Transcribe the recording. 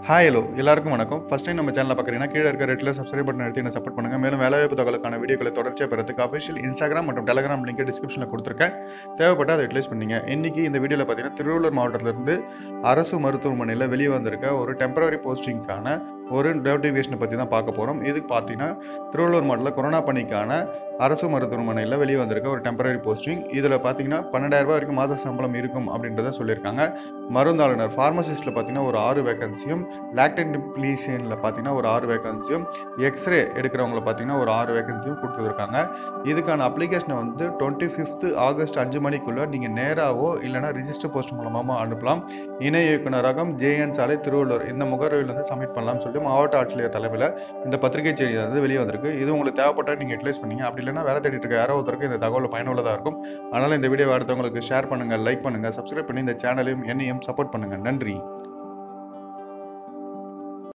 hi hello எல்லாருக்கும் வணக்கம் first time நம்ம சேனலில் பார்க்குறீங்கன்னா கீழே இருக்க ரெட்டில் சப்ஸ்கிரைப் பட்டன் எடுத்து என்ன சப்போர்ட் பண்ணுங்கள் மேலும் வேலைவாய்ப்பு தகவலுக்கான வீடியோக்களை தொடர்ச்சியாக பெறதுக்கு அஃபிஷியல் இன்ஸ்டாகிராம் மற்றும் டெலகிராம் லிங்க் டிஸ்கிரிப்ஷனில் கொடுத்துருக்கேன் தேவைப்பட்டு அதை யூட்டிலைஸ் பண்ணீங்க இன்றைக்கி இந்த வீடியோவில் பார்த்தீங்கன்னா திருவள்ளூர் மாவட்டத்திலிருந்து அரசு மருத்துவமனையில் வெளியே வந்திருக்க ஒரு டெம்பரரி போஸ்டிங்க்கான ஒரு நோட்டிஃபிகேஷனை பற்றி தான் பார்க்க போகிறோம் இதுக்கு பார்த்தீங்கன்னா திருவள்ளூர் மாவட்டத்தில் கொரோனா பணிக்கான அரசு மருத்துவமனையில் வெளியே வந்திருக்க ஒரு டெம்பரரி போஸ்டிங் இதில் பார்த்தீங்கன்னா பன்னெண்டாயிரம் ரூபாய் வரைக்கும் மாத சம்பளம் இருக்கும் அப்படின்றத சொல்லியிருக்காங்க மருந்தாளுநர் ஃபார்மசிஸ்ட்டில் பார்த்தீங்கன்னா ஒரு ஆறு வேகன்சியும் லாக்டன் டிப்ளீஷனில் பார்த்தீங்கன்னா ஒரு ஆறு வேகன்சியும் எக்ஸ்ரே எடுக்கிறவங்கள பார்த்தீங்கன்னா ஒரு ஆறு வேகன்சியும் கொடுத்துருக்காங்க இதுக்கான அப்ளிகேஷனை வந்து டுவெண்ட்டி ஃபிஃப்த்து ஆகஸ்ட் அஞ்சு மணிக்குள்ளே நீங்கள் நேராகவோ இல்லைனா ரிஜிஸ்டர் போஸ்ட் மூலமாக அனுப்பலாம் இணை இயக்குனரகம் ஜேஎன் சாலை திருவள்ளூர் இந்த முகர்வையில் வந்து சப்மிட் பண்ணலாம்னு சொல்லிட்டு மாவட்ட ஆட்சியர் தலைமையில் இந்த பத்திரிகை செய்தி வந்து வெளியே வந்திருக்கு இது உங்களுக்கு தேவைப்பட்டால் நீங்கள் யூட்டிலைஸ் பண்ணீங்க அப்படி இல்லைனா வேலை தேடிட்டு இருக்க யாரோ ஒருத்தருக்கு இந்த தகவல் பயனுள்ளதாக இருக்கும் அதனால் இந்த வீடியோ அடுத்தவங்களுக்கு ஷேர் பண்ணுங்கள் லைக் பண்ணுங்கள் சப்ஸ்கிரைப் பண்ணி இந்த சேனலையும் என்னையும் சப்போர்ட் பண்ணுங்கள் நன்றி